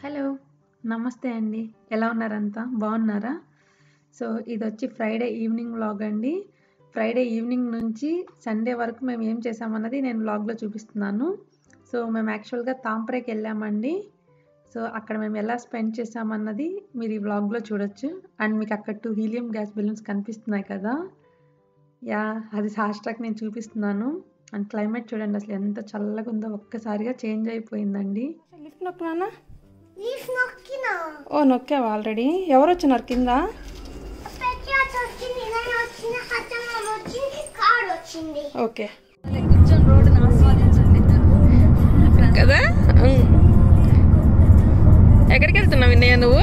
Hello నమస్తే అండి ఎలా ఉన్నారంతా బాగున్నారా సో ఇది వచ్చి ఫ్రైడే ఈవినింగ్ వ్లాగ్ అండి ఫ్రైడే ఈవినింగ్ నుంచి సండే వరకు మేము ఏం చేసామన్నది నేను వ్లాగ్లో చూపిస్తున్నాను సో మేము యాక్చువల్గా తాంపరేకి వెళ్ళామండి సో అక్కడ మేము ఎలా స్పెండ్ చేసామన్నది మీరు ఈ వ్లాగ్లో చూడొచ్చు అండ్ మీకు అక్కడ టూ హీలియం గ్యాస్ బెలూన్స్ కనిపిస్తున్నాయి కదా యా అది సాస్ట్రాక్ నేను చూపిస్తున్నాను అండ్ క్లైమేట్ చూడండి అసలు ఎంత చల్లగా ఉందో ఒక్కసారిగా చేంజ్ అయిపోయిందండి లిఫ్ట్ నొక్కునా లీఫ్ నొక్కినా ఓ నొక్కావా ఆల్రెడీ ఎవరు వచ్చినారు కింద పెద్ద వచ్చింది నేను వచ్చిన హతమ్మ వచ్చింది కార్ వచ్చింది ఓకే కూర్చొని రోడ్డును ఆస్వాదించండి ఇద్దరు కదా ఉమ్. ఎక్కడికి వెళ్తున్నావు వినయ్య నువ్వు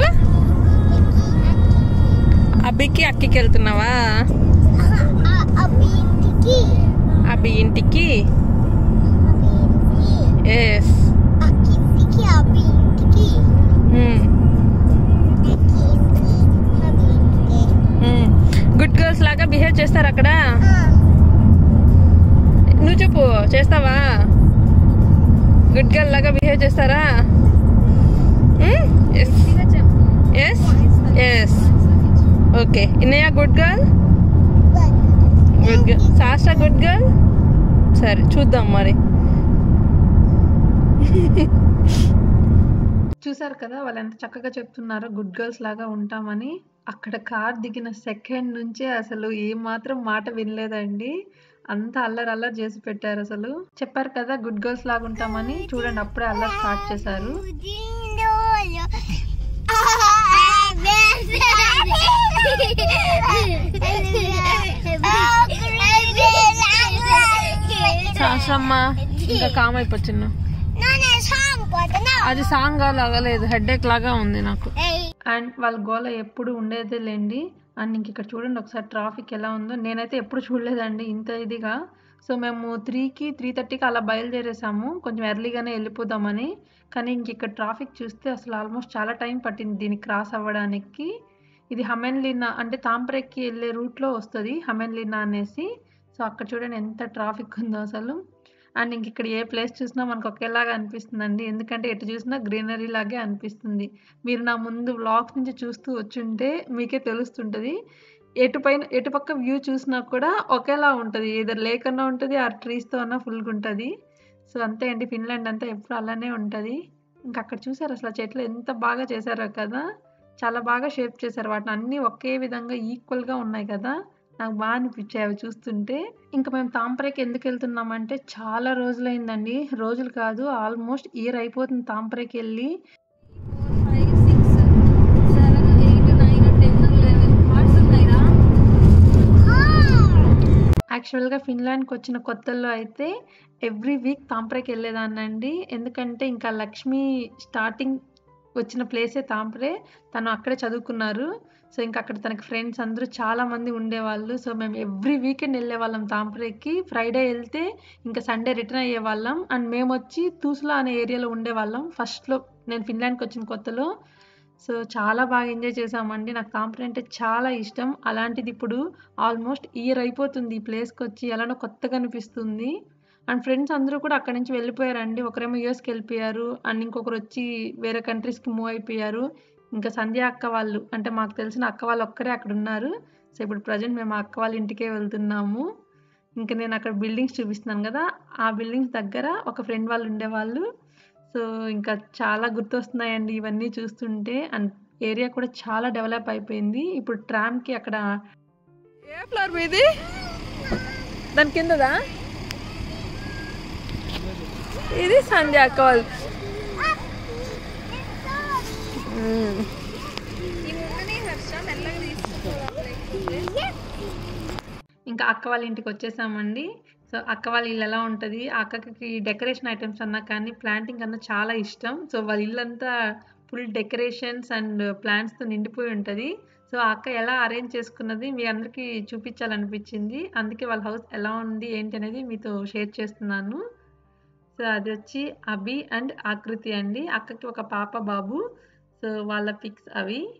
అబ్బికి అక్కికి వెళ్తున్నావా అవి ఇంటికి అబ్బి ఇంటికి అవి ఇంటికి ఎస్ అక్కింటికి అవి ఇంటికి అవి ఇంటికి గుడ్ గర్ల్స్ లాగా బిహేవ్ చేస్తారు అక్కడ నువ్వు చెప్పు చేస్తావా గుడ్ గర్ల్ లాగా బిహేవ్ చేస్తారా ఎస్ ఎస్ ఎస్ ఓకే ఇన్నయ్య గుడ్ గర్ల్ గుడ్ గర్ల్ శాస్త్ర గుడ్ గర్ల్ సరే చూద్దాం మరి చూసారు కదా వాళ్ళు ఎంత చక్కగా చెప్తున్నారో గుడ్ గర్ల్స్ లాగా ఉంటామని అక్కడ కార్ దిగిన సెకండ్ నుంచే అసలు ఏ మాత్రం మాట వినలేదండి అంత అల్లరి అల్లరి చేసి పెట్టారు అసలు చెప్పారు కదా గుడ్ గర్ల్స్ లాగా ఉంటామని చూడండి అప్పుడే అల్లరి స్టార్ట్ చేశారు శాస్త్రమ్మ ఇంకా కామ్ అయిపోతున్నావు అది సాంగ్ లాగలేదు హెడ్ లాగా ఉంది నాకు అండ్ వాళ్ళ గోల ఎప్పుడు ఉండేదే లేండి అండ్ ఇంక ఇక్కడ చూడండి ఒకసారి ట్రాఫిక్ ఎలా ఉందో నేనైతే ఎప్పుడు చూడలేదండి ఇంత ఇదిగా సో మేము త్రీకి త్రీ థర్టీకి అలా బయలుదేరేసాము కొంచెం ఎర్లీగానే వెళ్ళిపోదామని కానీ ఇంక ఇక్కడ ట్రాఫిక్ చూస్తే అసలు ఆల్మోస్ట్ చాలా టైం పట్టింది దీనికి క్రాస్ అవ్వడానికి ఇది హమెన్లీనా అంటే తాంపరేకి వెళ్ళే రూట్లో వస్తుంది హమెన్లీనా అనేసి సో అక్కడ చూడండి ఎంత ట్రాఫిక్ ఉందో అసలు అండ్ ఇంక ఇక్కడ ఏ ప్లేస్ చూసినా మనకు ఒకేలాగా అనిపిస్తుందండి ఎందుకంటే ఎటు చూసినా గ్రీనరీ లాగే అనిపిస్తుంది మీరు నా ముందు వ్లాగ్స్ నుంచి చూస్తూ వచ్చుంటే మీకే తెలుస్తుంటుంది ఎటు పైన ఎటు పక్క వ్యూ చూసినా కూడా ఒకేలా ఉంటుంది ఏదో లేక్ అన్నా ఉంటుంది ఆ ట్రీస్తో అన్నా ఫుల్గా ఉంటుంది సో అంతే అండి ఫిన్లాండ్ అంతా ఎప్పుడు అలానే ఉంటుంది ఇంకా అక్కడ చూసారు అసలు ఆ చెట్లు ఎంత బాగా చేశారో కదా చాలా బాగా షేప్ చేశారు వాటిని అన్నీ ఒకే విధంగా ఈక్వల్గా ఉన్నాయి కదా నాకు బాగా అనిపించాయి అవి చూస్తుంటే ఇంకా మేము తాంపరేకి ఎందుకు వెళ్తున్నామంటే చాలా రోజులైందండి రోజులు కాదు ఆల్మోస్ట్ ఇయర్ అయిపోతుంది తాంపరేకి వెళ్ళి five six seven eight nine ten eleven cards ఉన్నాయిరా యాక్చువల్గా ఫిన్లాండ్కి వచ్చిన కొత్తల్లో అయితే ఎవ్రీ వీక్ తాంపరేకి వెళ్ళేదాన్నండి ఎందుకంటే ఇంకా లక్ష్మి స్టార్టింగ్ వచ్చిన ప్లేసే తాంపరే తను అక్కడే చదువుకున్నారు సో ఇంకా అక్కడ తనకి ఫ్రెండ్స్ అందరూ చాలా మంది ఉండేవాళ్ళు సో మేము ఎవ్రీ వీకెండ్ వెళ్ళే వాళ్ళం తాంపరేకి ఫ్రైడే వెళ్తే ఇంకా సండే రిటర్న్ అయ్యే వాళ్ళం అండ్ మేము వచ్చి తూసులా అనే ఏరియాలో ఉండేవాళ్ళం ఫస్ట్లో నేను ఫిన్లాండ్కి వచ్చిన కొత్తలో సో చాలా బాగా ఎంజాయ్ చేసామండి నాకు తాంపరే అంటే చాలా ఇష్టం అలాంటిది ఇప్పుడు ఆల్మోస్ట్ ఇయర్ అయిపోతుంది ఈ ప్లేస్కి వచ్చి ఎలానో కొత్తగా అనిపిస్తుంది అండ్ ఫ్రెండ్స్ అందరూ కూడా అక్కడి నుంచి వెళ్ళిపోయారండి ఒకరేమో యూఎస్కి వెళ్ళిపోయారు అండ్ ఇంకొకరు వచ్చి వేరే కంట్రీస్కి మూవ్ అయిపోయారు ఇంకా సంధ్య అక్క వాళ్ళు అంటే మాకు తెలిసిన అక్క వాళ్ళు ఒక్కరే అక్కడ ఉన్నారు సో ఇప్పుడు ప్రజెంట్ మేము ఆ అక్క వాళ్ళ ఇంటికే వెళ్తున్నాము ఇంకా నేను అక్కడ బిల్డింగ్స్ చూపిస్తున్నాను కదా ఆ బిల్డింగ్స్ దగ్గర ఒక ఫ్రెండ్ వాళ్ళు ఉండేవాళ్ళు సో ఇంకా చాలా గుర్తొస్తున్నాయండి ఇవన్నీ చూస్తుంటే అండ్ ఏరియా కూడా చాలా డెవలప్ అయిపోయింది ఇప్పుడు ట్రామ్కి అక్కడ ఏ ఫ్లోర్ మీది దాని కిందదా ఇది సంధ్య కాల్ ఈ ముందునే హర్ష మెల్లగా తీసుకుంటా ఇంకా అక్క వాళ్ళ ఇంటికి వచ్చేసామండి సో అక్క వాళ్ళ ఇల్లు ఎలా ఉంటుంది ఆ అక్కకి డెకరేషన్ ఐటమ్స్ అన్నా కానీ ప్లాంటింగ్ అన్నా చాలా ఇష్టం సో వాళ్ళ ఇల్లంతా ఫుల్ డెకరేషన్స్ అండ్ ప్లాంట్స్తో నిండిపోయి ఉంటుంది సో ఆ అక్క ఎలా అరేంజ్ చేసుకున్నది మీ అందరికీ చూపించాలనిపించింది అందుకే వాళ్ళ హౌస్ ఎలా ఉంది ఏంటి అనేది మీతో షేర్ చేస్తున్నాను సో అది వచ్చి అభి అండ్ ఆకృతి అండి అక్కకి ఒక పాప బాబు సో వాళ్ళ పిక్స్ అవి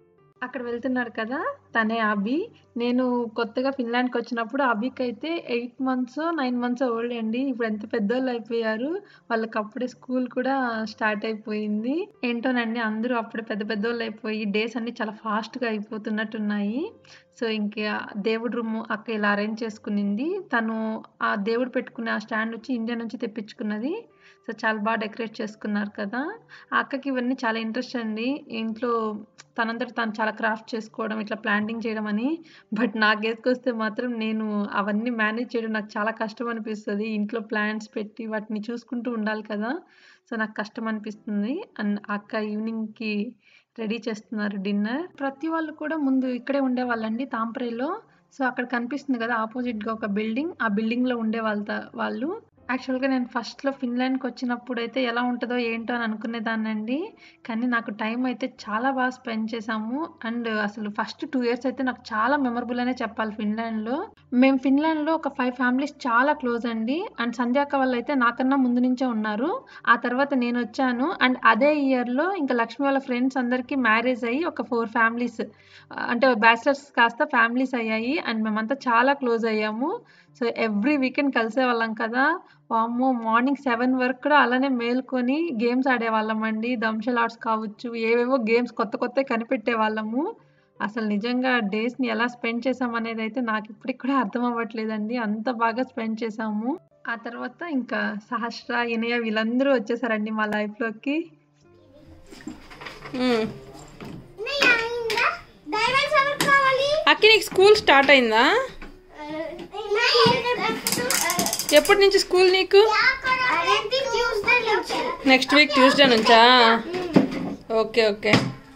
అక్కడ వెళ్తున్నారు కదా తనే అభి నేను కొత్తగా ఫిన్లాండ్కి వచ్చినప్పుడు అభికి అయితే eight months nine months old అండి ఇప్పుడు ఎంత పెద్దోళ్ళు అయిపోయారు వాళ్ళకి అప్పుడే స్కూల్ కూడా స్టార్ట్ అయిపోయింది ఏంటోనండి అందరూ అప్పుడే పెద్ద పెద్దోళ్ళు అయిపోయి డేస్ అన్ని చాలా ఫాస్ట్గా అయిపోతున్నట్టున్నాయి సో ఇంకా దేవుడి రూమ్ అక్క ఇలా అరేంజ్ చేసుకునింది తను ఆ దేవుడు పెట్టుకునే ఆ స్టాండ్ వచ్చి ఇండియా నుంచి తెప్పించుకున్నది సో చాలా బాగా డెకరేట్ చేసుకున్నారు కదా ఆ అక్కకి ఇవన్నీ చాలా ఇంట్రెస్ట్ అండి ఇంట్లో తనంతట తను చాలా క్రాఫ్ట్ చేసుకోవడం ఇట్లా ప్లాంటింగ్ చేయడం అని బట్ నాకు ఎత్తుకొస్తే మాత్రం నేను అవన్నీ మేనేజ్ చేయడం నాకు చాలా కష్టం అనిపిస్తుంది ఇంట్లో ప్లాంట్స్ పెట్టి వాటిని చూసుకుంటూ ఉండాలి కదా సో నాకు కష్టం అనిపిస్తుంది అండ్ అక్క ఈవినింగ్కి రెడీ చేస్తున్నారు డిన్నర్ ప్రతి వాళ్ళు కూడా ముందు ఇక్కడే ఉండేవాళ్ళండి తాంపరేలో సో అక్కడ కనిపిస్తుంది కదా ఆపోజిట్గా ఒక బిల్డింగ్ ఆ బిల్డింగ్లో ఉండే వాళ్ళ వాళ్ళు యాక్చువల్గా నేను ఫస్ట్లో ఫిన్లాండ్కి వచ్చినప్పుడు అయితే ఎలా ఉంటుందో ఏంటో అని అనుకునేదాన్నండి కానీ నాకు టైం అయితే చాలా బాగా స్పెండ్ చేశాము అండ్ అసలు ఫస్ట్ టూ ఇయర్స్ అయితే నాకు చాలా మెమరబుల్ అనే చెప్పాలి ఫిన్లాండ్లో మేము ఫిన్లాండ్లో ఒక ఫైవ్ ఫ్యామిలీస్ చాలా క్లోజ్ అండి అండ్ సంధ్యాక వాళ్ళు అయితే నాకన్నా ముందు నుంచే ఉన్నారు ఆ తర్వాత నేను వచ్చాను అండ్ అదే ఇయర్లో ఇంకా లక్ష్మి వాళ్ళ ఫ్రెండ్స్ అందరికీ మ్యారేజ్ అయ్యి ఒక ఫోర్ ఫ్యామిలీస్ అంటే బ్యాచిలర్స్ కాస్త ఫ్యామిలీస్ అయ్యాయి అండ్ మేమంతా చాలా క్లోజ్ అయ్యాము సో ఎవ్రీ వీకెండ్ కలిసే వాళ్ళం కదా వామ్మో మార్నింగ్ సెవెన్ వరకు కూడా అలానే మేల్కొని గేమ్స్ ఆడేవాళ్ళం అండి దంషల్ ఆర్ట్స్ కావచ్చు ఏవేవో గేమ్స్ కొత్త కొత్త కనిపెట్టే వాళ్ళము అసలు నిజంగా డేస్ని ఎలా స్పెండ్ చేసాం అనేది అయితే నాకు ఇప్పటికి కూడా అర్థం అవ్వట్లేదండి అంత బాగా స్పెండ్ చేసాము ఆ తర్వాత ఇంకా సహస్ర ఇనయ వీళ్ళందరూ వచ్చేసారండి మా లైఫ్లోకి ఉమ్. అన్నయ్య, అయిందా? డైమండ్స్ ఎవరికి కావాలి? అక్కి నీకు స్కూల్ స్టార్ట్ అయిందా అన్నయ్య, ఎప్పటి నుంచి స్కూల్ నీకు అదేంటి ట్యూస్డే నుంచి నెక్స్ట్ వీక్ ట్యూస్డే నుంచా ఓకే ఓకే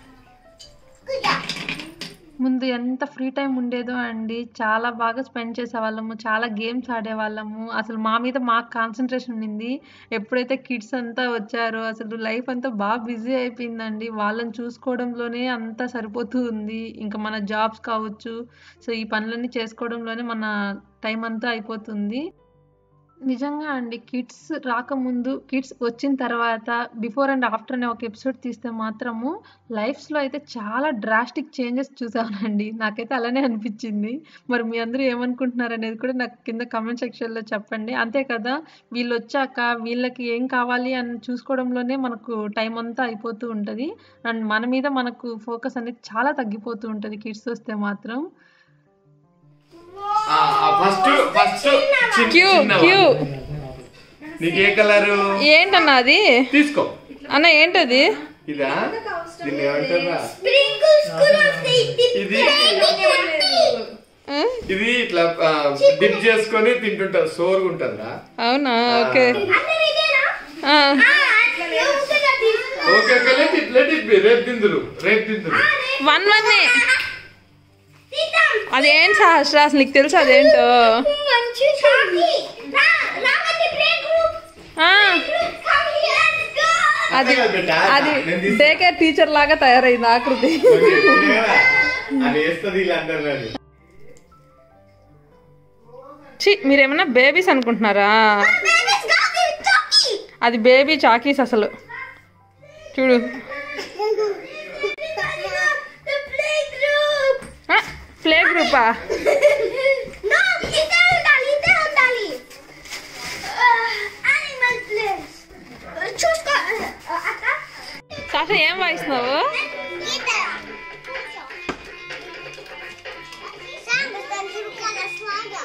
ముందు ఎంత ఫ్రీ టైం ఉండేదో అండి చాలా బాగా స్పెండ్ చేసేవాళ్ళము చాలా గేమ్స్ ఆడేవాళ్ళము అసలు మా మీద మాకు కాన్సన్ట్రేషన్ ఉండింది ఎప్పుడైతే కిడ్స్ అంతా వచ్చారో అసలు లైఫ్ అంతా బాగా బిజీ అయిపోయిందండి వాళ్ళని చూసుకోవడంలోనే అంతా సరిపోతూ ఉంది ఇంకా మన జాబ్స్ కావచ్చు సో ఈ పనులన్నీ చేసుకోవడంలోనే మన టైం అంతా అయిపోతుంది నిజంగా అండి కిడ్స్ రాకముందు కిడ్స్ వచ్చిన తర్వాత బిఫోర్ అండ్ ఆఫ్టర్ అనే ఒక ఎపిసోడ్ తీస్తే మాత్రము లైఫ్స్లో అయితే చాలా డ్రాస్టిక్ చేంజెస్ చూసానండి నాకైతే అలానే అనిపించింది మరి మీ అందరూ ఏమనుకుంటున్నారు అనేది కూడా నాకు కింద కమెంట్ సెక్షన్లో చెప్పండి అంతే కదా వీళ్ళు వచ్చాక వీళ్ళకి ఏం కావాలి అని చూసుకోవడంలోనే మనకు టైం అంతా అయిపోతూ ఉంటుంది అండ్ మన మీద మనకు ఫోకస్ అనేది చాలా తగ్గిపోతూ ఉంటుంది కిడ్స్ వస్తే మాత్రం ఫస్ట్ ఫస్ట్ క్యూ క్యూ నీకు ఏ కలరు ఏంటన్నా అది తీసుకో అన్న ఏంటది ఇదా దీన్ని ఏమంటారా స్ప్రింకిల్స్ కూడా వస్తాయి ఇది ఆ? ఇది ఇట్లా డిప్ చేసుకొని తింటుంటారు సోరుగా ఉంటుందా అవునా ఓకే అందరూ ఇదేనా ఆ. ఊరికే తీసుకో. Okay okay let it let it be రేపు తిందురు రేపు తిందురు వన్ వన్ తీద్దాం. అదేంటి సహస్ర అసలు నీకు తెలుసు అదేంటో మంచి చాకి. రా, రావండి ప్లే గ్రూప్. ఆ, group come here, let's go. అది అక్కడ పెట్టా? అది నేను తీస్తా. డే కేర్ టీచర్ లాగా తయారైంది ఆకృతి ఓకే, ఇప్పుడే కదా? అది వేస్తుంది వీళ్ళందరూ అని. చి మీరేమన్నా బేబీస్ అనుకుంటున్నారా Babies got this jockey. అది బేబీ చాకీస్ అసలు చూడు The play group. ప్లే గ్రూపా no, ఇదే ఉండాలి, ఇదే ఉండాలి. Uh, animal place. Uh, చూసుకో. Uh, అక్క. సాష ఏం వాయిస్తున్నావు ఈత. Samen dan zoeken naar slagen.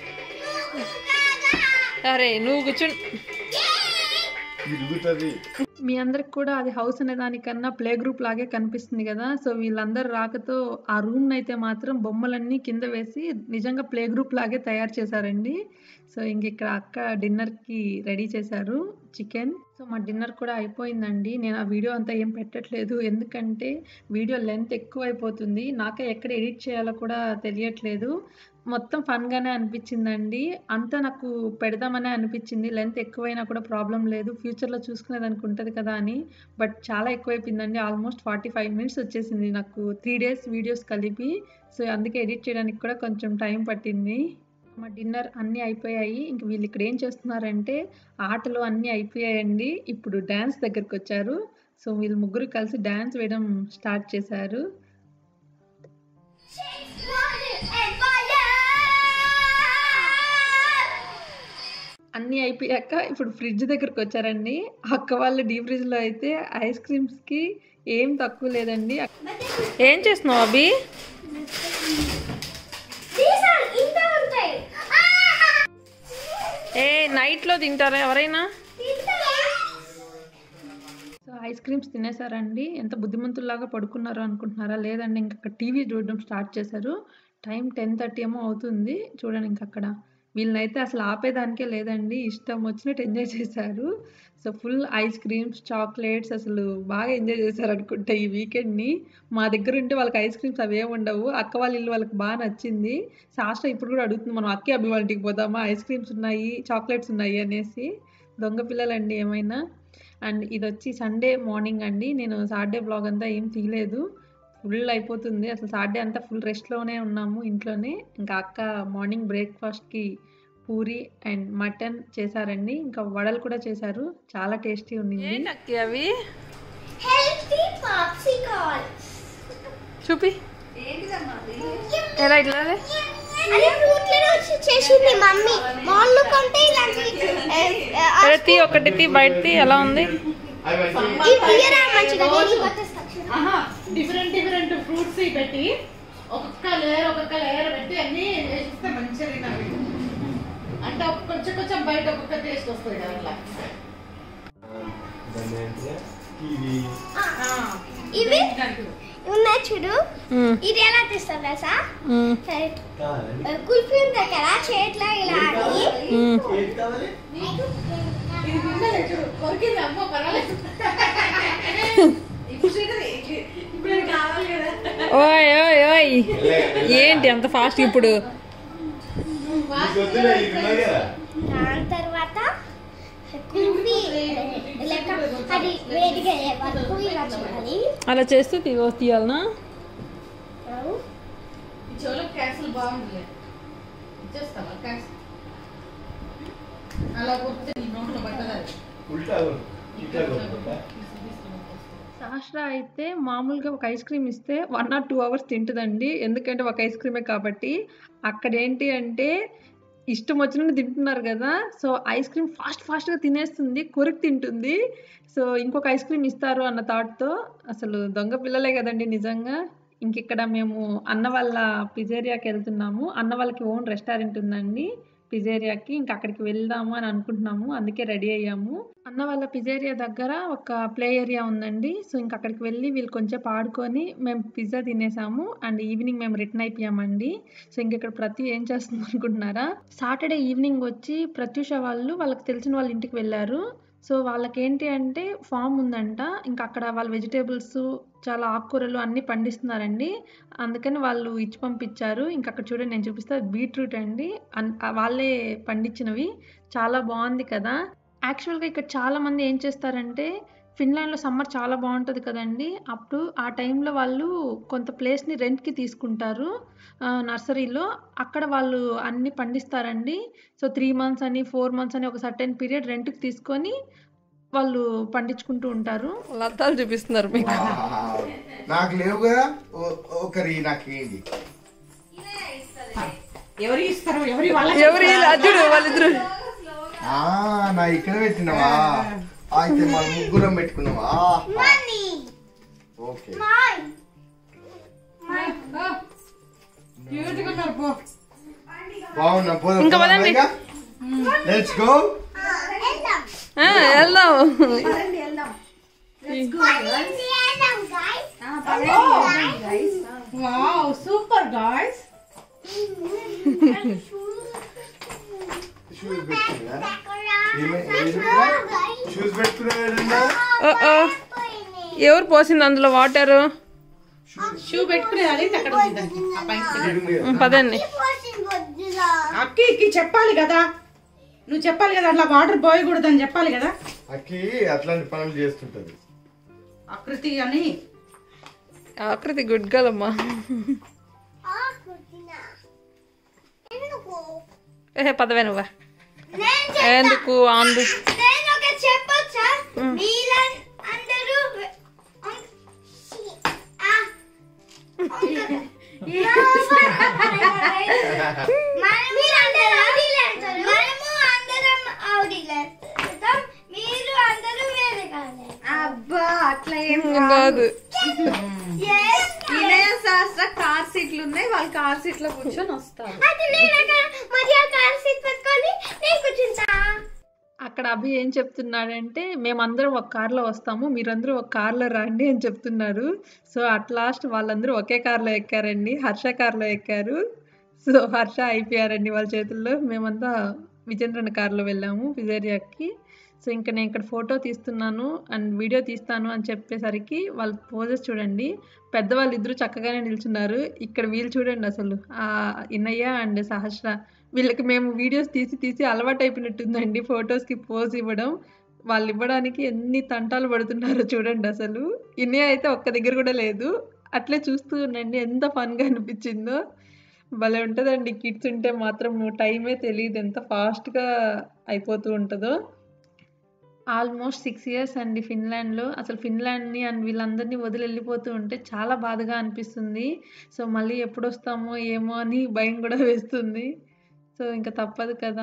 అరే నువ్వు కూర్చుని తిరుగుతుంది మీ అందరికి కూడా అది హౌస్ అనే దానికన్నా ప్లే గ్రూప్ లాగే కనిపిస్తుంది కదా సో వీళ్ళందరూ రాకతో ఆ రూమ్ అయితే మాత్రం బొమ్మలన్నీ కింద వేసి నిజంగా ప్లే గ్రూప్ లాగే తయారు చేశారండి సో ఇంక ఇక్కడ అక్క డిన్నర్కి రెడీ చేశారు చికెన్ సో మా డిన్నర్ కూడా అయిపోయిందండి నేను ఆ వీడియో అంతా ఏం పెట్టట్లేదు ఎందుకంటే వీడియో లెంత్ ఎక్కువ అయిపోతుంది నాకే ఎక్కడ ఎడిట్ చేయాలో కూడా తెలియట్లేదు మొత్తం ఫన్గానే అనిపించిందండి అంతా నాకు పెడదామనే అనిపించింది లెంత్ ఎక్కువైనా కూడా ప్రాబ్లం లేదు ఫ్యూచర్లో చూసుకునేదానికి ఉంటుంది కదా అని బట్ చాలా ఎక్కువైపోయిందండి ఆల్మోస్ట్ ఫార్టీ ఫైవ్ మినిట్స్ వచ్చేసింది నాకు త్రీ డేస్ వీడియోస్ కలిపి సో అందుకే ఎడిట్ చేయడానికి కూడా కొంచెం టైం పట్టింది మా డిన్నర్ అన్నీ అయిపోయాయి ఇంక వీళ్ళు ఇక్కడ ఏం చేస్తున్నారంటే ఆటలు అన్నీ అయిపోయాయండి ఇప్పుడు డ్యాన్స్ దగ్గరికి వచ్చారు సో వీళ్ళు ముగ్గురు కలిసి డ్యాన్స్ వేయడం స్టార్ట్ చేశారు అన్నీ అయిపోయాక ఇప్పుడు ఫ్రిడ్జ్ దగ్గరకు వచ్చారండి అక్క వాళ్ళ డీప్ ఫ్రిడ్జ్లో అయితే ఐస్ క్రీమ్స్కి ఏం తక్కువ లేదండి ఏం చేస్తున్నావు అభి తీసాను ఇంత ఉంటాయి ఏ నైట్లో తింటారా ఎవరైనా సో ఐస్ క్రీమ్స్ తినేసారండి ఎంత బుద్ధిమంతుల్లాగా పడుకున్నారో అనుకుంటున్నారా లేదండి ఇంక టీవీ చూడడం స్టార్ట్ చేశారు టైం టెన్ థర్టీ ఏమో అవుతుంది చూడండి ఇంక అక్కడ వీళ్ళనైతే అసలు ఆపేదానికే లేదండి ఇష్టం వచ్చినట్టు ఎంజాయ్ చేశారు so full ice creams chocolates అసలు బాగా ఎంజాయ్ చేశారు అనుకుంటా ఈ వీకెండ్ని మా దగ్గర ఉంటే వాళ్ళకి ఐస్ క్రీమ్స్ అవే ఉండవు అక్క వాళ్ళ ఇల్లు వాళ్ళకి బాగా నచ్చింది శాస్త్ర ఇప్పుడు కూడా అడుగుతుంది మనం అక్కే అభి వాళ్ళ ఇంటికి పోదామా ఐస్ క్రీమ్స్ ఉన్నాయి చాక్లెట్స్ ఉన్నాయి అనేసి దొంగ పిల్లలండి ఏమైనా అండ్ ఇది వచ్చి సండే మార్నింగ్ అండి నేను సాటర్డే బ్లాగ్ అంతా ఏం తీయలేదు ఫుల్ అయిపోతుంది అసలు సాటర్డే అంతా ఫుల్ రెస్ట్లోనే ఉన్నాము ఇంట్లోనే ఇంకా అక్క మార్నింగ్ బ్రేక్ఫాస్ట్కి పూరి అండ్ మటన్ చేశారండి ఇంకా వడలు కూడా చేశారు చాలా టేస్టీ ఉంది ఏంటి అక్కి అవి హెల్తీ పాప్సికాల్ చూపి ఎలా ఇట్లా రే? అదే ఫ్రూట్లలో వచ్చి చేసింది మమ్మీ మాల్లో కంటే ఇలాంటివి ఏ, ఏ, ఆ, అరే తీ ఒకటి తీ బయట తీ ఎలా ఉంది అవి ఈ తీయరా మంచిగా నేను కొట్టేస్తా చూడు. ఆహా డిఫరెంట్ డిఫరెంట్ ఫ్రూట్స్ పెట్టి ఒక్కొక్క లేయర్ ఒక్కొక్క లేయర్ పెట్టి అన్ని వేసిస్తే మంచిగా తినాలి అంటే ఒక కొంచెం కొంచెం బయట ఒక్కొక్క టేస్ట్ వస్తుంది కదా అట్లా ఇవి ఉన్నాయి చూడు మ్మ్. ఇది ఎలా తీస్తాం తెలుసా మ్మ్. సరే కుల్ఫీ ఉంటుంది కదా చేతిలో ఇలా అని మ్మ్. ఇది తిన్నలే చూడు కొరికింది అమ్మో పర్వాలేదు ఇప్పుడు చూడదు, ఇప్పుడు ఇది కావాలి కదా ఓయ్ ఓయ్ ఓయ్ ఏంటి అంత ఫాస్ట్ ఇప్పుడు దాని తర్వాత కుల్ఫీ లేక అది వేడిగా అయ్యే వరకు ఇలా చేయాలి అలా చేస్తే తీ తీయాలనా ఈ చెవులో క్యాన్సిల్ బాగుంది ఇచ్చేస్తావా క్యాన్సిల్ అలా కొడితే నీ నోట్లో పట్టదు సాష్రా అయితే మామూలుగా ఒక ఐస్ క్రీమ్ ఇస్తే వన్ ఆర్ టూ అవర్స్ తింటుందండి ఎందుకంటే ఒక ఐస్ క్రీమే కాబట్టి అక్కడ ఏంటి అంటే ఇష్టం వచ్చినట్టు తింటున్నారు కదా సో ఐస్ క్రీమ్ ఫాస్ట్ ఫాస్ట్గా తినేస్తుంది కొరికి తింటుంది సో ఇంకొక ఐస్ క్రీమ్ ఇస్తారు అన్న థాట్తో అసలు దొంగ పిల్లలే కదండి నిజంగా ఇంక ఇక్కడ మేము అన్న వాళ్ళ పిజేరియాకి వెళ్తున్నాము అన్న వాళ్ళకి ఓన్ రెస్టారెంట్ ఉందండి పిజేరియాకి ఇంకా అక్కడికి వెళ్దాము అని అనుకుంటున్నాము అందుకే రెడీ అయ్యాము అన్న వాళ్ళ పిజేరియా దగ్గర ఒక ప్లే ఏరియా ఉందండి సో ఇంక అక్కడికి వెళ్ళి వీళ్ళు కొంచెం ఆడుకొని మేము పిజ్జా తినేసాము అండ్ ఈవినింగ్ మేము రిటర్న్ అయిపోయామండి సో ఇంక ఇక్కడ ప్రతి ఏం చేస్తుంది అనుకుంటున్నారా సాటర్డే ఈవినింగ్ వచ్చి ప్రత్యూష వాళ్ళు వాళ్ళకి తెలిసిన వాళ్ళ ఇంటికి వెళ్ళారు సో వాళ్ళకి ఏంటి అంటే ఫామ్ ఉందంట ఇంకా అక్కడ వాళ్ళ వెజిటేబుల్స్ చాలా ఆకుకూరలు అన్నీ పండిస్తున్నారండి అందుకని వాళ్ళు ఇచ్చి పంపించారు ఇంకా అక్కడ చూడండి నేను చూపిస్తా బీట్రూట్ అండి అన్- ఆ వాళ్ళే పండించినవి చాలా బాగుంది కదా యాక్చువల్గా ఇక్కడ చాలా మంది ఏం చేస్తారంటే ఫిన్లాండ్లో సమ్మర్ చాలా బాగుంటుంది కదండి అప్పుడు ఆ టైంలో వాళ్ళు కొంత ప్లేస్ని రెంట్కి తీసుకుంటారు ఆ, నర్సరీలో అక్కడ వాళ్ళు అన్ని పండిస్తారండి సో త్రీ మంత్స్ అని ఫోర్ మంత్స్ అని ఒక సర్టెన్ పీరియడ్ రెంట్కి తీసుకొని వాళ్ళు పండించుకుంటూ ఉంటారు లతాలు చూపిస్తున్నారు మీకు నాకు లేవు కదా ఓ- ఒకరి నాకేంటి ఎవరు ఇస్తారు ఎవరి వాళ్ళ ఎవరు వీళ్ళు? అర్జుడు వాళ్ళిద్దరు ఆ, నా ఇక్కడ పెట్టినవా అయితే మన ముగ్గురం పెట్టుకున్నావా మనీ ఓకే మై క్యూట్ గా ఉన్నారు పో బాగున్నా పోదాం ఇంకా పదండి. లెట్స్ గో వెళ్దాం ఆ, వెళ్దాం వెళ్దాం guys wow super guys shoes పెట్టుకున్నా షూస్ పెట్టుకున్నా ఓ, ఓ. ఎవరు పోసింది అందులో వాటరు షూ పెట్టుకునే అది అక్కడ ఉంది దానికి. ఆ పైన పదండి అక్కి ఇక్కి చెప్పాలి కదా నువ్వు చెప్పాలి కదా అట్లా వాటర్ పోయకూడదని చెప్పాలి కదా అక్కి అట్లాంటి పనులు చేస్తుంటది ఆకృతి అని ఆకృతి గుడ్ గర్ల్ అమ్మా ఏ పదవే నువ్వా ఎందుకు ఆందు నేను ఒక చెప్పొచ్చా మీలా అందరూ ఆ, మనం మీరందరూ మనము అందరం ఏం కాదు వినయ శాస్త్ర కార్ సీట్లు ఉన్నాయి వాళ్ళు కార్ సీట్ లో కూర్చొని వస్తారు అయితే నేను అక్కడ మధ్య కార్ సీట్ పెట్టుకొని నేను కూర్చుంటా అక్కడ అభి ఏం చెప్తున్నాడంటే మేమందరం ఒక కార్లో వస్తాము మీరందరూ ఒక కార్లో రండి అని చెప్తున్నారు సో అట్ లాస్ట్ వాళ్ళందరూ ఒకే కార్లో ఎక్కారండి హర్ష కార్లో ఎక్కారు సో హర్ష అయిపోయారండి వాళ్ళ చేతుల్లో మేమంతా విజేంద్రన్ కార్లో వెళ్ళాము విజేరియాకి సో ఇంకా నేను ఇక్కడ ఫోటో తీస్తున్నాను అండ్ వీడియో తీస్తాను అని చెప్పేసరికి వాళ్ళ పోజెస్ చూడండి పెద్దవాళ్ళు ఇద్దరు చక్కగానే నిల్చున్నారు ఇక్కడ వీళ్ళు చూడండి అసలు ఆ ఇన్నయ్య అండ్ సహస్ర వీళ్ళకి మేము వీడియోస్ తీసి తీసి అలవాటు అయిపోయినట్టుందండి ఫొటోస్కి పోజ్ ఇవ్వడం వాళ్ళు ఇవ్వడానికి ఎన్ని తంటాలు పడుతున్నారో చూడండి అసలు ఇన్నయ్య అయితే ఒక్క దగ్గర కూడా లేదు అట్లే చూస్తూ ఉండండి ఎంత ఫన్గా అనిపించిందో భలే ఉంటుందండి కిడ్స్ ఉంటే మాత్రం టైమే తెలియదు ఎంత ఫాస్ట్గా అయిపోతూ ఉంటుందో ఆల్మోస్ట్ సిక్స్ ఇయర్స్ అండి ఫిన్లాండ్లో అసలు ఫిన్లాండ్ని అండ్ వీళ్ళందరినీ వదిలి వెళ్ళిపోతూ ఉంటే చాలా బాధగా అనిపిస్తుంది సో మళ్ళీ ఎప్పుడు వస్తామో ఏమో అని భయం కూడా వేస్తుంది సో ఇంకా తప్పదు కదా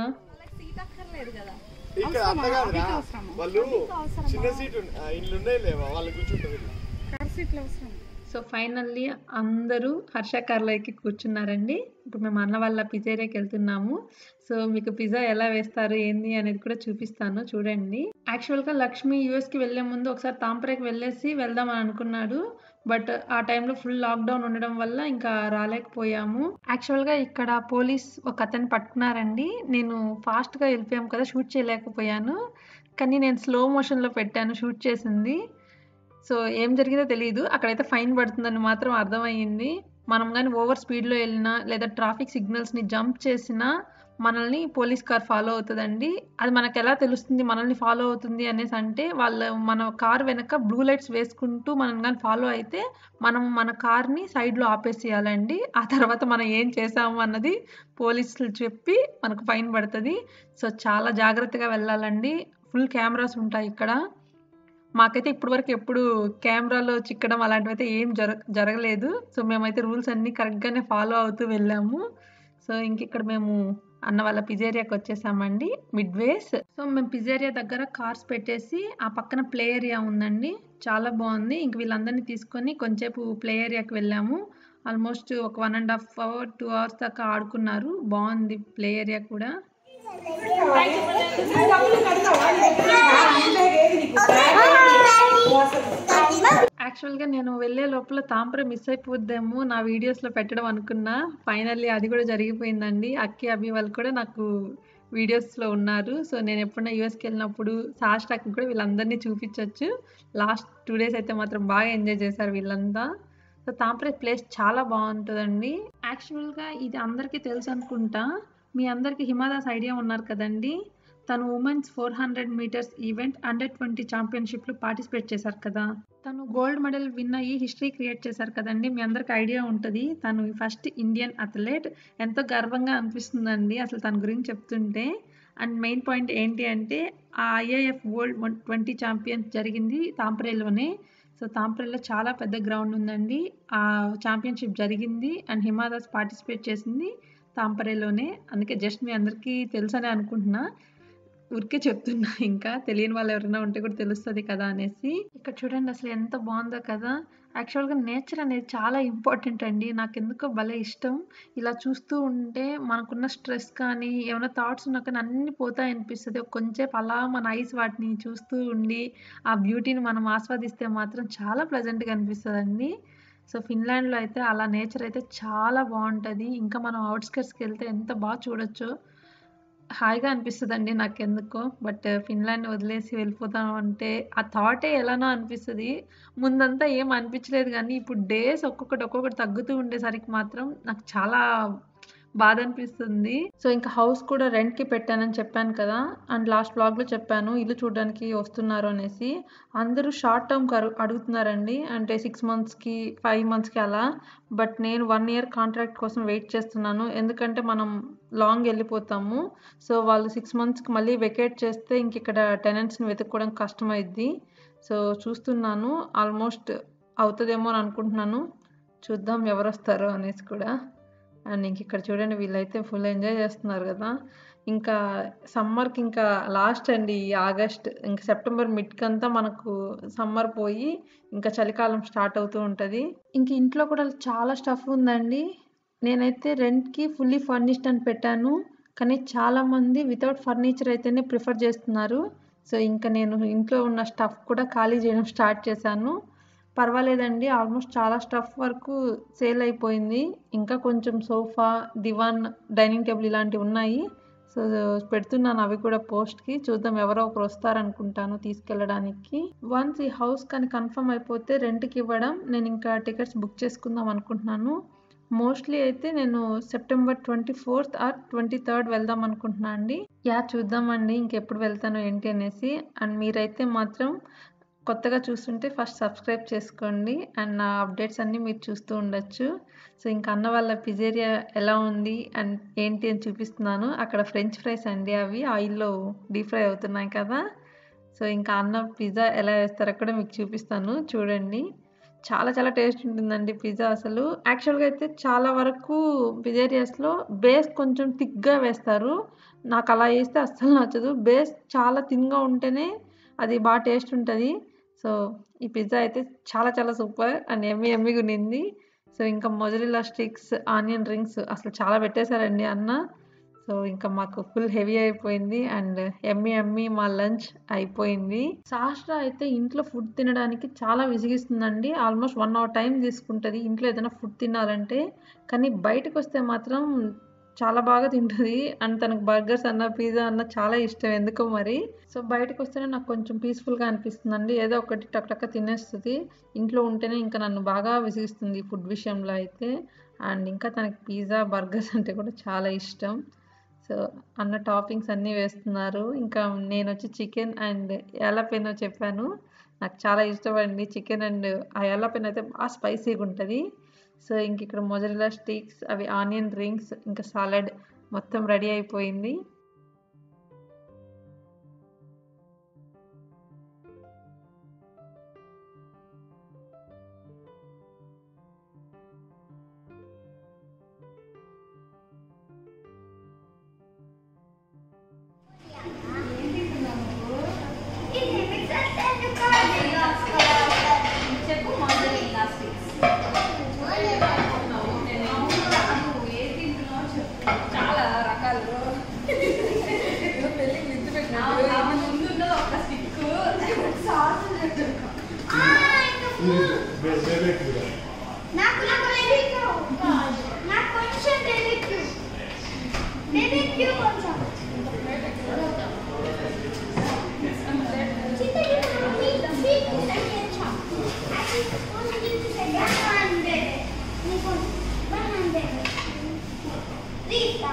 ఇక్కడ అట్లా కాదురా వాళ్ళు చిన్న సీట్ ఇల్లు ఉన్నాయి లేవా వాళ్ళు కూర్చుంటారు సో ఫైనల్లీ అందరూ హర్ష కార్లో ఎక్కి కూర్చున్నారండి ఇప్పుడు మేము అన్న వాళ్ళ పిజ్జేరియాకి వెళ్తున్నాము సో మీకు పిజ్జా ఎలా వేస్తారు ఏంది అనేది కూడా చూపిస్తాను చూడండి యాక్చువల్గా లక్ష్మి యూఎస్కి వెళ్ళే ముందు ఒకసారి తాంపరేకి వెళ్ళేసి వెళ్దామని అనుకున్నాడు బట్ ఆ టైంలో ఫుల్ లాక్డౌన్ ఉండడం వల్ల ఇంకా రాలేకపోయాము యాక్చువల్గా ఇక్కడ పోలీస్ ఒక అతను పట్టుకున్నారండి నేను ఫాస్ట్గా వెళ్ళిపోయాము కదా షూట్ చేయలేకపోయాను కానీ నేను స్లో మోషన్లో పెట్టాను షూట్ చేసింది సో ఏం జరిగిందో తెలియదు అక్కడైతే ఫైన్ పడుతుందని మాత్రం అర్థమయ్యింది మనం కానీ ఓవర్ స్పీడ్లో వెళ్ళినా లేదా ట్రాఫిక్ సిగ్నల్స్ని జంప్ చేసినా మనల్ని పోలీస్ కార్ ఫాలో అవుతుందండి అది మనకు ఎలా తెలుస్తుంది మనల్ని ఫాలో అవుతుంది అనేసి అంటే వాళ్ళ మన కార్ వెనక బ్లూ లైట్స్ వేసుకుంటూ మనం కానీ ఫాలో అయితే మనం మన కార్ని సైడ్లో ఆపేసేయాలండి ఆ తర్వాత మనం ఏం చేసాము అన్నది పోలీసులు చెప్పి మనకు ఫైన్ పడుతుంది సో చాలా జాగ్రత్తగా వెళ్ళాలండి ఫుల్ కెమెరాస్ ఉంటాయి ఇక్కడ మాకైతే ఇప్పటివరకు ఎప్పుడు కెమెరాలో చిక్కడం అలాంటివి అయితే ఏం జర జరగలేదు సో మేమైతే రూల్స్ అన్నీ కరెక్ట్గానే ఫాలో అవుతూ వెళ్ళాము సో ఇంక ఇక్కడ మేము అన్న వాళ్ళ పిజేరియాకి వచ్చేసామండి మిడ్ వేస్ సో మేము పిజేరియా దగ్గర కార్స్ పెట్టేసి ఆ పక్కన ప్లే ఏరియా ఉందండి చాలా బాగుంది ఇంక వీళ్ళందరినీ తీసుకొని కొంచెంసేపు ప్లే ఏరియాకి వెళ్ళాము ఆల్మోస్ట్ ఒక one and half hour two hours దాకా ఆడుకున్నారు బాగుంది ప్లే ఏరియా కూడా యాక్చువల్గా నేను వెళ్ళే లోపల తాంపర మిస్ అయిపోద్దేమో నా వీడియోస్లో పెట్టడం అనుకున్నా ఫైనల్లీ అది కూడా జరిగిపోయిందండి అక్కి అభి వాళ్ళు కూడా నాకు వీడియోస్లో ఉన్నారు సో నేను ఎప్పుడైనా యూఎస్కి వెళ్ళినప్పుడు సాస్టాక్ కూడా వీళ్ళందరినీ చూపించవచ్చు లాస్ట్ టూ డేస్ అయితే మాత్రం బాగా ఎంజాయ్ చేశారు వీళ్ళంతా సో తాంపరే ప్లేస్ చాలా బాగుంటుందండి యాక్చువల్గా ఇది అందరికీ తెలుసు అనుకుంటా మీ అందరికీ హిమాదాస్ ఐడియా ఉన్నారు కదండి తను women's four hundred metres event under twenty ఛాంపియన్షిప్లో పార్టిసిపేట్ చేశారు కదా తను గోల్డ్ మెడల్ విన్ అయ్యి హిస్టరీ క్రియేట్ చేశారు కదండి మీ అందరికి ఐడియా ఉంటుంది తను ఫస్ట్ ఇండియన్ అథ్లెట్ ఎంతో గర్వంగా అనిపిస్తుందండి అసలు తన గురించి చెప్తుంటే అండ్ మెయిన్ పాయింట్ ఏంటి అంటే ఆ ఐఏఎఫ్ వరల్డ్ ట్వంటీ ఛాంపియన్స్ జరిగింది తాంపరేలోనే సో తాంపరేలో చాలా పెద్ద గ్రౌండ్ ఉందండి ఆ ఛాంపియన్షిప్ జరిగింది అండ్ హిమాదాస్ పార్టిసిపేట్ చేసింది తాంపరేలోనే అందుకే జస్ట్ మీ అందరికీ తెలుసనే అనుకుంటున్నా ఊరికే చెప్తున్నా ఇంకా తెలియని వాళ్ళు ఎవరైనా ఉంటే కూడా తెలుస్తుంది కదా అనేసి ఇక్కడ చూడండి అసలు ఎంత బాగుందో కదా యాక్చువల్గా నేచర్ అనేది చాలా ఇంపార్టెంట్ అండి నాకు ఎందుకో భలే ఇష్టం ఇలా చూస్తూ ఉంటే మనకున్న స్ట్రెస్ కానీ ఏమైనా థాట్స్ ఉన్నా కానీ అన్నీ పోతాయి అనిపిస్తుంది కొంచెంసేపు అలా మన ఐస్ వాటిని చూస్తూ ఉండి ఆ బ్యూటీని మనం ఆస్వాదిస్తే మాత్రం చాలా ప్లెజెంట్గా అనిపిస్తుంది అండి సో ఫిన్లాండ్లో అయితే అలా నేచర్ అయితే చాలా బాగుంటుంది ఇంకా మనం అవుట్స్కట్స్కి వెళ్తే ఎంత బాగా చూడొచ్చో హాయిగా అనిపిస్తుందండి నాకెందుకో బట్ ఫిన్లాండ్ వదిలేసి వెళ్ళిపోతాం అంటే ఆ థాటే ఎలానో అనిపిస్తుంది ముందంతా ఏం అనిపించలేదు కానీ ఇప్పుడు డేస్ ఒక్కొక్కటి ఒక్కొక్కటి తగ్గుతూ ఉండేసరికి మాత్రం నాకు చాలా బాధ అనిపిస్తుంది సో ఇంకా హౌస్ కూడా రెంట్కి పెట్టానని చెప్పాను కదా అండ్ లాస్ట్ బ్లాగ్లో చెప్పాను ఇల్లు చూడడానికి వస్తున్నారు అనేసి అందరూ షార్ట్ టర్మ్ అడుగుతున్నారండి అంటే సిక్స్ మంత్స్కి ఫైవ్ మంత్స్కి అలా బట్ నేను వన్ ఇయర్ కాంట్రాక్ట్ కోసం వెయిట్ చేస్తున్నాను ఎందుకంటే మనం లాంగ్ వెళ్ళిపోతాము సో వాళ్ళు సిక్స్ మంత్స్కి మళ్ళీ వెకేట్ చేస్తే ఇంక ఇక్కడ టెనెంట్స్ని వెతుక్కోవడం కష్టమైద్ది సో చూస్తున్నాను ఆల్మోస్ట్ అవుతుందేమో అని అనుకుంటున్నాను చూద్దాం ఎవరు వస్తారో అనేసి కూడా అండ్ ఇంక ఇక్కడ చూడండి వీళ్ళైతే ఫుల్ ఎంజాయ్ చేస్తున్నారు కదా ఇంకా సమ్మర్కి ఇంకా లాస్ట్ అండి ఈ ఆగస్ట్ ఇంకా సెప్టెంబర్ మిడ్కంతా మనకు సమ్మర్ పోయి ఇంకా చలికాలం స్టార్ట్ అవుతూ ఉంటుంది ఇంక ఇంట్లో కూడా చాలా స్టఫ్ ఉందండి నేనైతే రెంట్కి ఫుల్లీ ఫర్నిష్డ్ అని పెట్టాను కానీ చాలామంది వితౌట్ ఫర్నిచర్ అయితేనే ప్రిఫర్ చేస్తున్నారు సో ఇంకా నేను ఇంట్లో ఉన్న స్టఫ్ కూడా ఖాళీ చేయడం స్టార్ట్ చేశాను పర్వాలేదండి ఆల్మోస్ట్ చాలా స్టఫ్ వరకు సేల్ అయిపోయింది ఇంకా కొంచెం సోఫా దివాన్ డైనింగ్ టేబుల్ ఇలాంటివి ఉన్నాయి సో పెడుతున్నాను అవి కూడా పోస్ట్కి చూద్దాం ఎవరో ఒకరు వస్తారనుకుంటాను తీసుకెళ్ళడానికి వన్స్ ఈ హౌస్ కానీ కన్ఫర్మ్ అయిపోతే రెంట్కి ఇవ్వడం నేను ఇంకా టికెట్స్ బుక్ చేసుకుందాం అనుకుంటున్నాను మోస్ట్లీ అయితే నేను September twenty fourth or twenty third వెళ్దాం అనుకుంటున్నాను అండి యా చూద్దామండి ఇంకెప్పుడు వెళ్తాను ఏంటి అనేసి అండ్ మీరైతే మాత్రం కొత్తగా చూస్తుంటే ఫస్ట్ సబ్స్క్రైబ్ చేసుకోండి అండ్ నా అప్డేట్స్ అన్నీ మీరు చూస్తూ ఉండొచ్చు సో ఇంకా అన్న వాళ్ళ పిజేరియా ఎలా ఉంది అండ్ ఏంటి అని చూపిస్తున్నాను అక్కడ ఫ్రెంచ్ ఫ్రైస్ అండి అవి ఆయిల్లో డీప్ ఫ్రై అవుతున్నాయి కదా సో ఇంకా అన్న పిజ్జా ఎలా వేస్తారో కూడా మీకు చూపిస్తాను చూడండి చాలా చాలా టేస్ట్ ఉంటుందండి పిజ్జా అసలు యాక్చువల్గా అయితే చాలా వరకు పిజేరియాస్లో బేస్ కొంచెం థిక్గా వేస్తారు నాకు అలా వేస్తే అస్సలు నచ్చదు బేస్ చాలా థిన్గా ఉంటేనే అది బాగా టేస్ట్ ఉంటుంది సో ఈ పిజ్జా అయితే చాలా చాలా సూపర్ అండ్ ఎమ్మి ఎమ్మిగా ఉన్నింది సో ఇంకా మొజరిలా స్టిక్స్ ఆనియన్ రింగ్స్ అసలు చాలా పెట్టేశారండి అన్న సో ఇంకా మాకు ఫుల్ హెవీ అయిపోయింది అండ్ ఎమ్మి ఎమ్మి మా లంచ్ అయిపోయింది సాష్ట్రా అయితే ఇంట్లో ఫుడ్ తినడానికి చాలా విసిగిస్తుందండి ఆల్మోస్ట్ వన్ అవర్ టైం తీసుకుంటుంది ఇంట్లో ఏదైనా ఫుడ్ తినాలంటే కానీ బయటకు వస్తే మాత్రం చాలా బాగా తింటుంది అండ్ తనకు బర్గర్స్ అన్న పిజ్జా అన్న చాలా ఇష్టం ఎందుకో మరి సో బయటకు వస్తేనే నాకు కొంచెం పీస్ఫుల్గా అనిపిస్తుందండి ఏదో ఒకటి టక్ టక్ తినేస్తుంది ఇంట్లో ఉంటేనే ఇంకా నన్ను బాగా విసిగిస్తుంది ఫుడ్ విషయంలో అయితే అండ్ ఇంకా తనకి పిజ్జా బర్గర్స్ అంటే కూడా చాలా ఇష్టం సో అన్న టాపింగ్స్ అన్నీ వేస్తున్నారు ఇంకా నేను వచ్చి చికెన్ అండ్ యాలపెనో చెప్పాను నాకు చాలా ఇష్టమండి చికెన్ అండ్ ఆ యాలపెన్ అయితే బాగా స్పైసీగా ఉంటుంది సో ఇంక ఇక్కడ మొజరిలా స్టిక్స్ అవి ఆనియన్ రింగ్స్ ఇంకా సాలడ్ మొత్తం రెడీ అయిపోయింది ఇది మిక్సర్ ఎందుకు చెప్పు మొదలు ఎలాస్టిక్స్ చాలా రకాలు ముందున్నది ఒక స్టిక్ సాస్ నాకు నాకు తెలియదు నాకు కొంచెం తెలియదు తెలియదు కొంచెం Rita.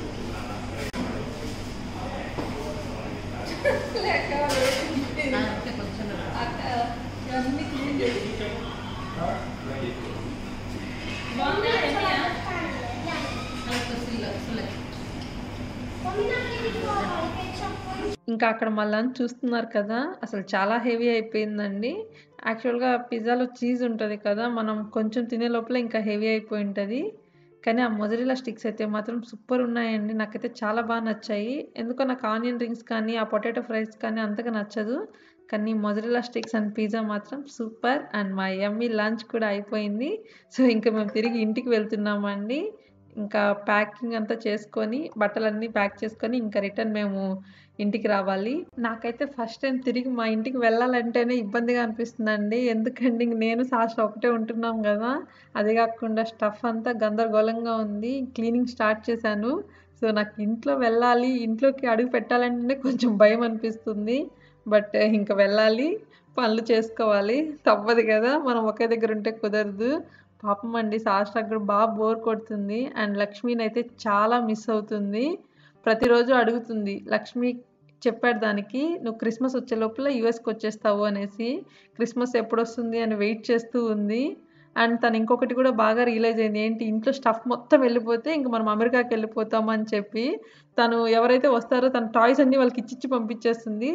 ఇంకా అక్కడ మళ్ళీ చూస్తున్నారు కదా అసలు చాలా హెవీ అయిపోయిందండి యాక్చువల్గా పిజ్జాలో చీజ్ ఉంటుంది కదా మనం కొంచెం తినే లోపల ఇంకా హెవీ అయిపోయి ఉంటుంది కానీ ఆ మొజరిలా స్టిక్స్ అయితే మాత్రం సూపర్ ఉన్నాయండి నాకైతే చాలా బాగా నచ్చాయి ఎందుకో నాకు ఆనియన్ రింగ్స్ కానీ ఆ పొటాటో ఫ్రైస్ కానీ అంతగా నచ్చదు కానీ మొజరిలా స్టిక్స్ అండ్ పిజ్జా మాత్రం సూపర్ అండ్ మా యమ్మీ లంచ్ కూడా అయిపోయింది సో ఇంకా మేము తిరిగి ఇంటికి వెళ్తున్నామండి ఇంకా ప్యాకింగ్ అంతా చేసుకొని బట్టలన్నీ ప్యాక్ చేసుకొని ఇంకా రిటర్న్ మేము ఇంటికి రావాలి నాకైతే ఫస్ట్ టైం తిరిగి మా ఇంటికి వెళ్ళాలంటేనే ఇబ్బందిగా అనిపిస్తుందండి ఎందుకంటే ఇంక నేను శాస్త్ర ఒకటే ఉంటున్నాం కదా అది కాకుండా స్టఫ్ అంతా గందరగోళంగా ఉంది క్లీనింగ్ స్టార్ట్ చేశాను సో నాకు ఇంట్లో వెళ్ళాలి ఇంట్లోకి అడుగు పెట్టాలంటేనే కొంచెం భయం అనిపిస్తుంది బట్ ఇంకా వెళ్ళాలి పనులు చేసుకోవాలి తప్పదు కదా మనం ఒకే దగ్గర ఉంటే కుదరదు పాపం అండి శాస్త్రకు కూడా బాగా బోర్ కొడుతుంది అండ్ లక్ష్మిని అయితే చాలా మిస్ అవుతుంది ప్రతిరోజు అడుగుతుంది లక్ష్మి చెప్పాడు దానికి నువ్వు క్రిస్మస్ వచ్చే లోపల యూఎస్కి వచ్చేస్తావు అనేసి క్రిస్మస్ ఎప్పుడు వస్తుంది అని వెయిట్ చేస్తూ ఉంది అండ్ తను ఇంకొకటి కూడా బాగా రియలైజ్ అయింది ఏంటి ఇంట్లో స్టఫ్ మొత్తం వెళ్ళిపోతే ఇంక మనం అమెరికాకి వెళ్ళిపోతాం అని చెప్పి తను ఎవరైతే వస్తారో తన టాయ్స్ అన్ని వాళ్ళకి ఇచ్చిచ్చి పంపించేస్తుంది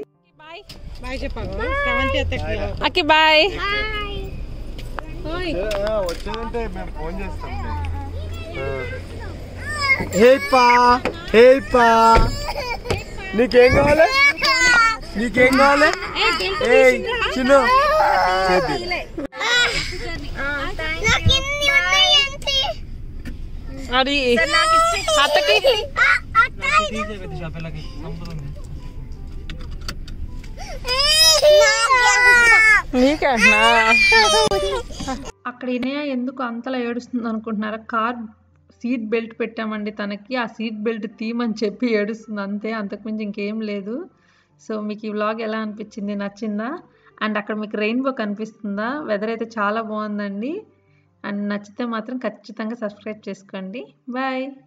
అక్కి బాయ్ వచ్చేదంటే మేము ఫోన్ చేస్తాం హే పా హే పా నీకేం కావాలి నీకేం కావాలి ఏయ్ చిన్ను నాకు ఇన్ని ఉన్నాయంటే అది అత్తకి నీకేనా అక్కడ ఇనయ ఎందుకు అంతలా ఏడుస్తుంది అనుకుంటున్నారా కార్ సీట్ బెల్ట్ పెట్టామండి తనకి ఆ సీట్ బెల్ట్ తీయమని చెప్పి ఏడుస్తుంది అంతే అంతకుమించి ఇంకేం లేదు సో మీకు ఈ వ్లాగ్ ఎలా అనిపించింది నచ్చిందా అండ్ అక్కడ మీకు రెయిన్బో కనిపిస్తుందా వెదర్ అయితే చాలా బాగుందండి అండ్ నచ్చితే మాత్రం ఖచ్చితంగా సబ్స్క్రైబ్ చేసుకోండి బాయ్